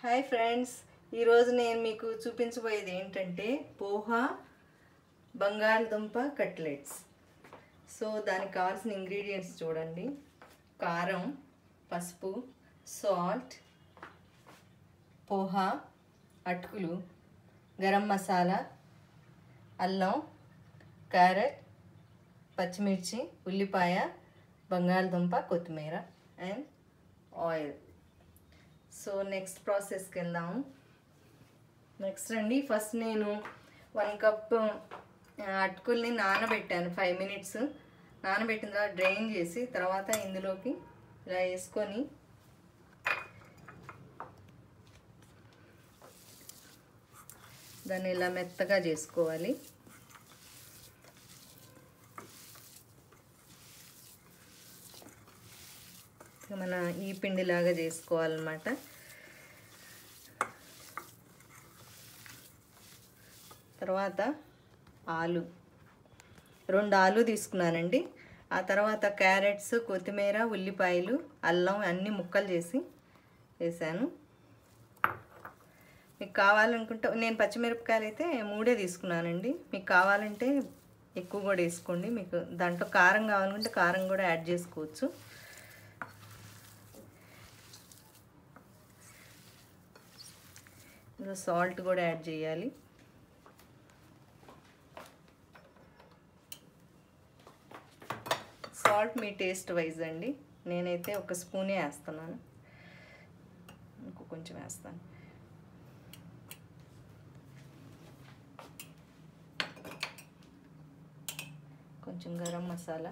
hi friends ఈరోజు నేను మీకు చూపించబోయేది ఏంటంటే పోహా బంగాళదుంప కట్లెట్స్ సో దానికి కావాల్సిన ఇంగ్రీడియంట్స్ చూడండి కారం పసుపు సాల్ట్ పోహా అటుకులు గరం మసాలా అల్లం క్యారెట్ పచ్చిమిర్చి ఉల్లిపాయ బంగాళదుంప కొత్తిమీర అండ్ ఆయిల్ సో నెక్స్ట్ ప్రాసెస్కి వెళ్దాము నెక్స్ట్ అండి ఫస్ట్ నేను వన్ కప్ అటుకుల్ని నానబెట్టాను ఫైవ్ మినిట్స్ నానబెట్టిన తర్వాత డ్రైన్ చేసి తర్వాత ఇందులోకి ఇలా వేసుకొని దాన్ని ఇలా మెత్తగా చేసుకోవాలి మన ఈ పిండిలాగా చేసుకోవాలన్నమాట తర్వాత ఆలు రెండు ఆలు తీసుకున్నానండి ఆ తర్వాత క్యారెట్స్ కొత్తిమీర ఉల్లిపాయలు అల్లం అన్నీ ముక్కలు చేసి వేసాను మీకు కావాలనుకుంటే నేను పచ్చిమిరపకాయలు అయితే మూడే తీసుకున్నానండి మీకు కావాలంటే ఎక్కువ కూడా వేసుకోండి మీకు దాంట్లో కారం కావాలనుకుంటే కారం కూడా యాడ్ చేసుకోవచ్చు ఇందులో సాల్ట్ కూడా యాడ్ చేయాలి సాల్ట్ మీ టేస్ట్ వైజ్ అండి నేనైతే ఒక స్పూనే వేస్తున్నాను ఇంకో కొంచెం వేస్తాను కొంచెం గరం మసాలా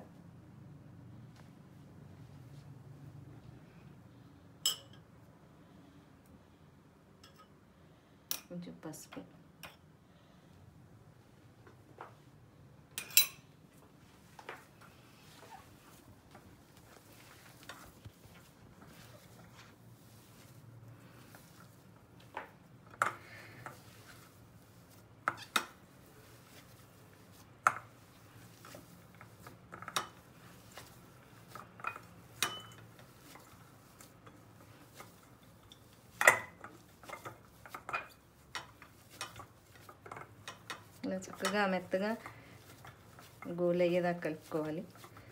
కొంచెం పసుపు ఇలా చక్కగా మెత్తగా గోలు అయ్యేదాకా కలుపుకోవాలి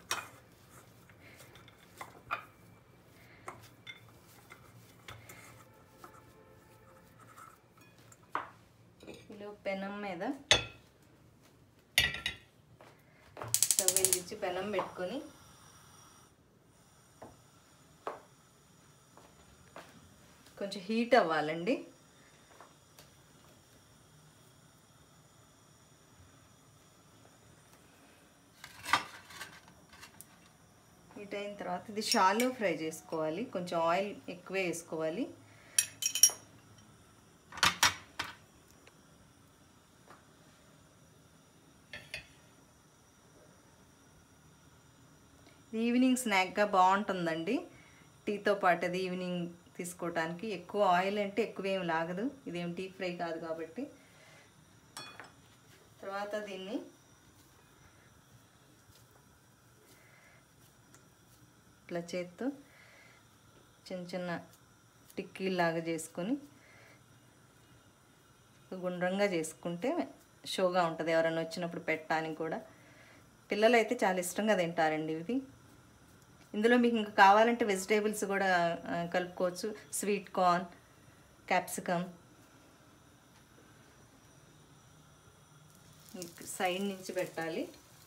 ఇలా పెనం మీద స్టవ్ వెలిగించి పెనం పెట్టుకొని కొంచెం హీట్ అవ్వాలండి హీట్ అయిన తర్వాత ఇది షాలో ఫ్రై చేసుకోవాలి కొంచెం ఆయిల్ ఎక్కువే వేసుకోవాలి ఇది ఈవినింగ్ స్నాక్గా బాగుంటుందండి టీతో పాటు అది ఈవినింగ్ తీసుకోవటానికి ఎక్కువ ఆయిల్ అంటే ఎక్కువ ఏం లాగదు ఇదేం డీప్ ఫ్రై కాదు కాబట్టి తర్వాత దీన్ని ఇట్లా చేత్తో చిన్న చిన్న టిక్కీలాగా చేసుకొని గుండ్రంగా చేసుకుంటే షోగా ఉంటుంది ఎవరైనా వచ్చినప్పుడు పెట్టడానికి కూడా పిల్లలు అయితే చాలా ఇష్టంగా తింటారండి ఇవి ఇందులో మీకు ఇంకా కావాలంటే వెజిటేబుల్స్ కూడా కలుపుకోవచ్చు స్వీట్ కార్న్ క్యాప్సికమ్ సైడ్ నుంచి పెట్టాలి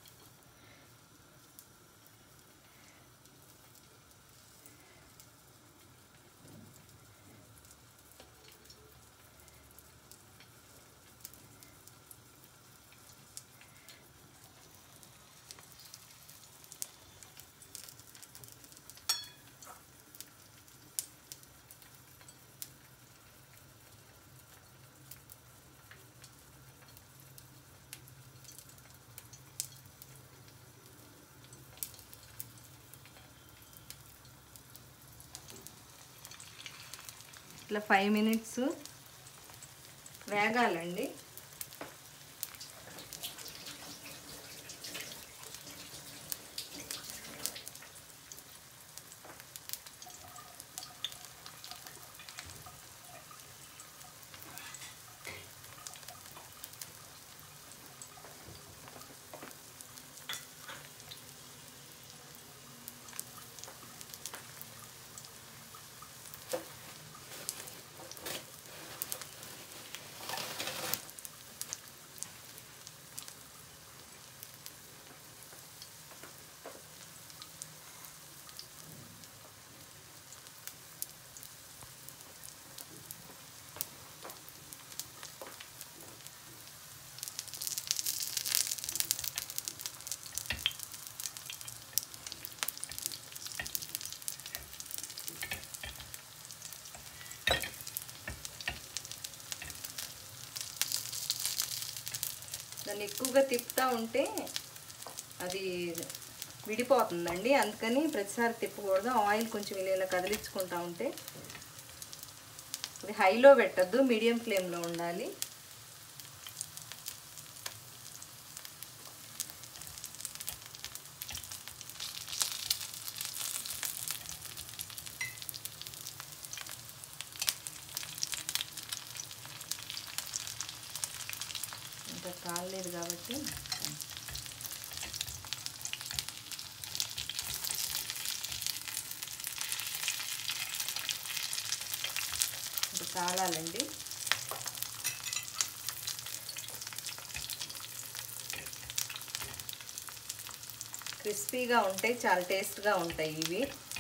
ఇట్లా ఫైవ్ మినిట్స్ వేగాలండి దాన్ని ఎక్కువగా తిప్పుతూ ఉంటే అది విడిపోతుందండి అందుకని ప్రతిసారి తిప్పకూడదు ఆయిల్ కొంచెం ఇలా ఇలా కదిలించుకుంటా ఉంటే ఇది హైలో పెట్టద్దు మీడియం ఫ్లేమ్లో ఉండాలి ఇంకా కాలేదు కాబట్టి ఇంకా కాలాలండి క్రిస్పీగా ఉంటాయి చాలా టేస్ట్గా ఉంటాయి ఇవి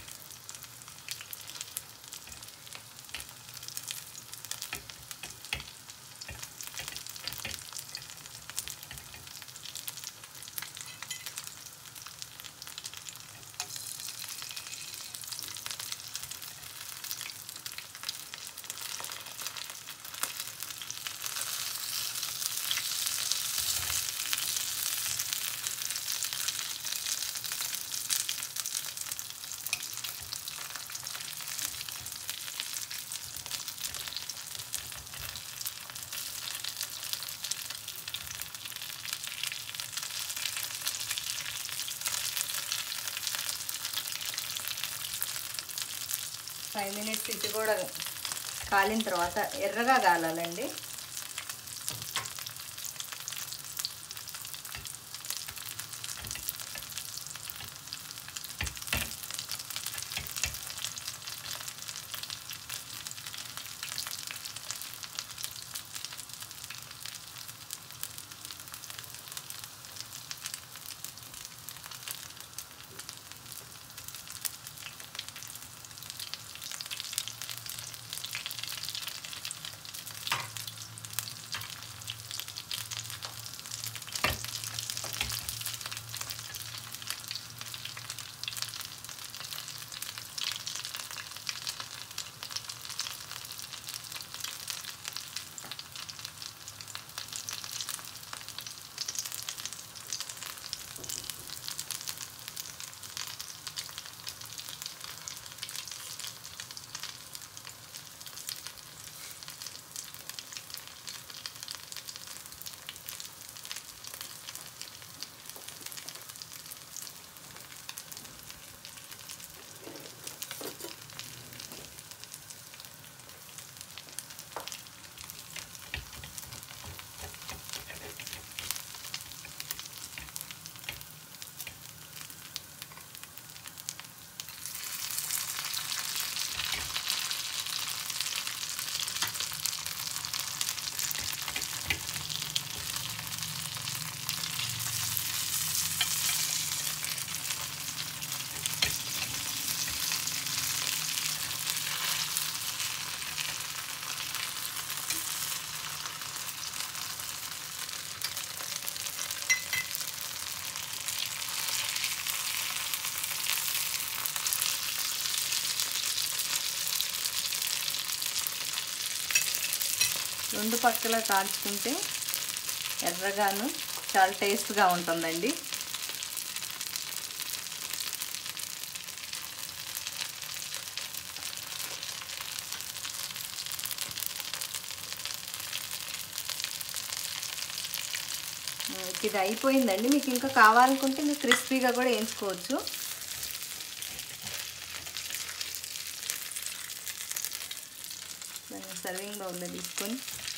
ఫైవ్ మినిట్స్ ఇది కూడా కాలిన తర్వాత ఎర్రగా కాలాలండి రెండు పక్కల కాల్చుకుంటే ఎర్రగాను చాలా టేస్ట్గా ఉంటుందండి ఇది అయిపోయిందండి మీకు ఇంకా కావాలనుకుంటే మీరు క్రిస్పీగా కూడా వేయించుకోవచ్చు దాన్ని సర్వింగ్ బౌల్లో తీసుకొని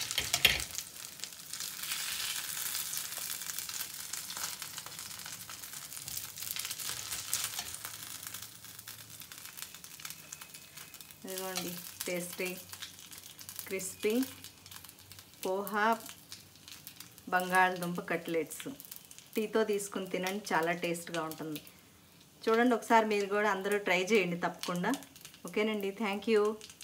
ఇదిగోండి టేస్టీ క్రిస్పీ పోహా బంగాళదుంప కట్లెట్స్ టీతో తీసుకుని తినండి చాలా టేస్ట్గా ఉంటుంది చూడండి ఒకసారి మీరు కూడా అందరూ ట్రై చేయండి తప్పకుండా ఓకేనండి థ్యాంక్ యూ